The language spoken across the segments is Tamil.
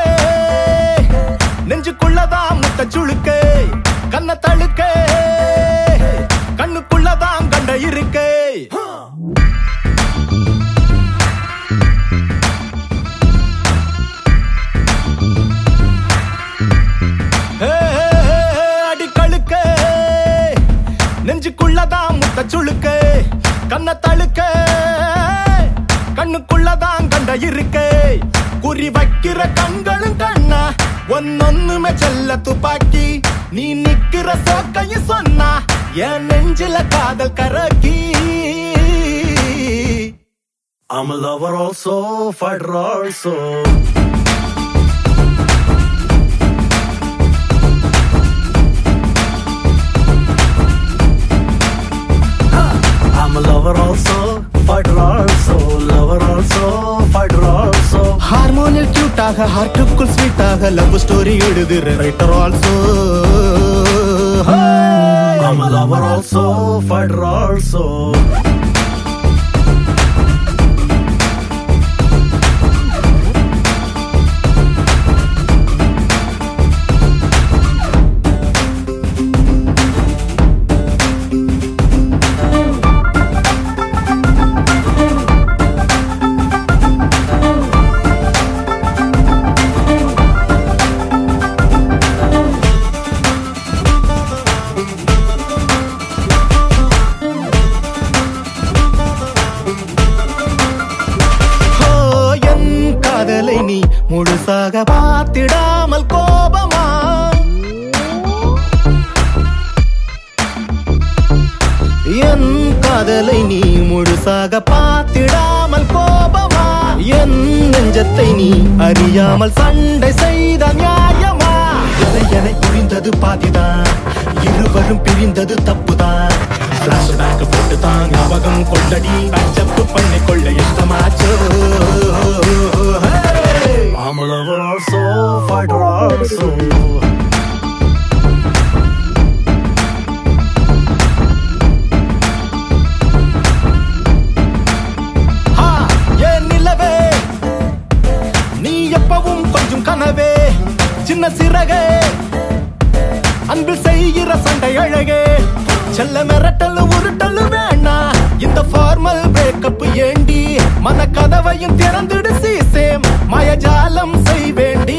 நெஞ்சுக்குள்ளதான் முத்த சுழுக்கு கண்ண தழுக்க கண்ணுக்குள்ளதான் கண்ட இருக்கு அடிக்கழுக்க நெஞ்சுக்குள்ளதான் முத்த சுழுக்கு கண்ண தழுக்க கண்ணுக்குள்ளதான் கண்ட இருக்கு குறி வைக்கிற கண்களும் கண்ணா ஒன்னொன்னுமே செல்ல துப்பாக்கி நீ நிக்கிற சோக்கையும் சொன்னா என் நெஞ்சில காதல் கரக்கி I'm a lover also, fighter also. I'm a lover also, fighter also, lover also, fighter also. ஹார்மோனில் கியூட்டாக ஹார்ட்டுக்குள் ஸ்வீட்டாக லவ் ஸ்டோரி எழுதுற writer also I'm a lover also, fighter also. ஓ, என் காதலை நீ முழுசாக பார்த்திடாமல் கோபமா என் காதலை நீ முழுசாக பார்த்திடாமல் கோபமா என் நெஞ்சத்தை நீ அறியாமல் சண்டை செய்த நியாயமா என என புரிந்தது பாதிதான் இருவரும் பிரிந்தது தப்புதான் Flashback போட்டு தான் ஞாபகம் கொள்ளடி பச்சப்பு பண்ணி கொள்ள இஷ்டமாச்சோ Hey! I'm a lover also, fighter also. ஹா, ஏன் நிலவே நீ எப்பவும் கொஞ்சம் கனவே சின்ன சிறகே அன்பில் செய்கிற சண்டை அழகே செல்ல மிரட்டல் உருட்டல் வேணா இந்த ஃபார்மல் பிரேக்கப் ஏண்டி மன கதவையும் திறந்துடு சீசேம் மயஜாலம் செய்வேண்டி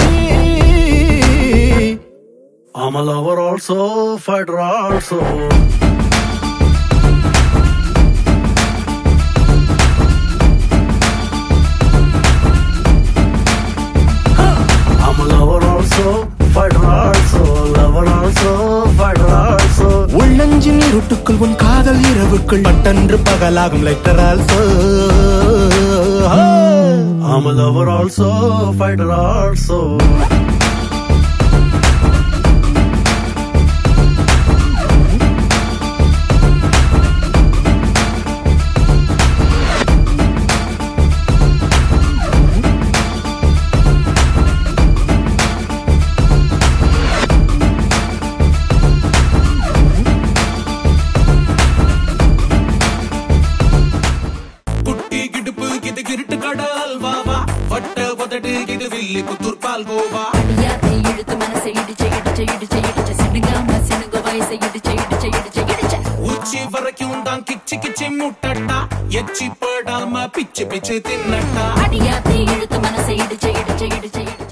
I'm a lover also, fighter also. I'm a lover also, fighter also, lover also, fighter also. உள்ளஞ்சின் இருட்டுக்குள் உன் காதல் இரவுக்குள் பட்டன்று பகலாகும் lighter also I'm a lover also, fighter also. குட்டி கிடுப்பு இது கிருட்டு கடல் வாவா வட்ட உதடு இது வில்லி புத்தூர் பால் கோவா அடியாத்தை இழுத்து மனசை இடிச்ச இடிச்ச இடிச்ச இடிச்ச சிடுங்காம சினுங்க வயசை இடிச்ச இடிச்ச இடிச்ச இடிச்ச உச்சி வரைக்கும் தான் கிச்சி கிச்சி முட்டட்டா எச்சி படாம பிச்சு பிச்சு தின்னட்டா அடியாத்தை இழுத்து மனசை இடிச்ச இடிச்ச இடிச்ச இடிச்ச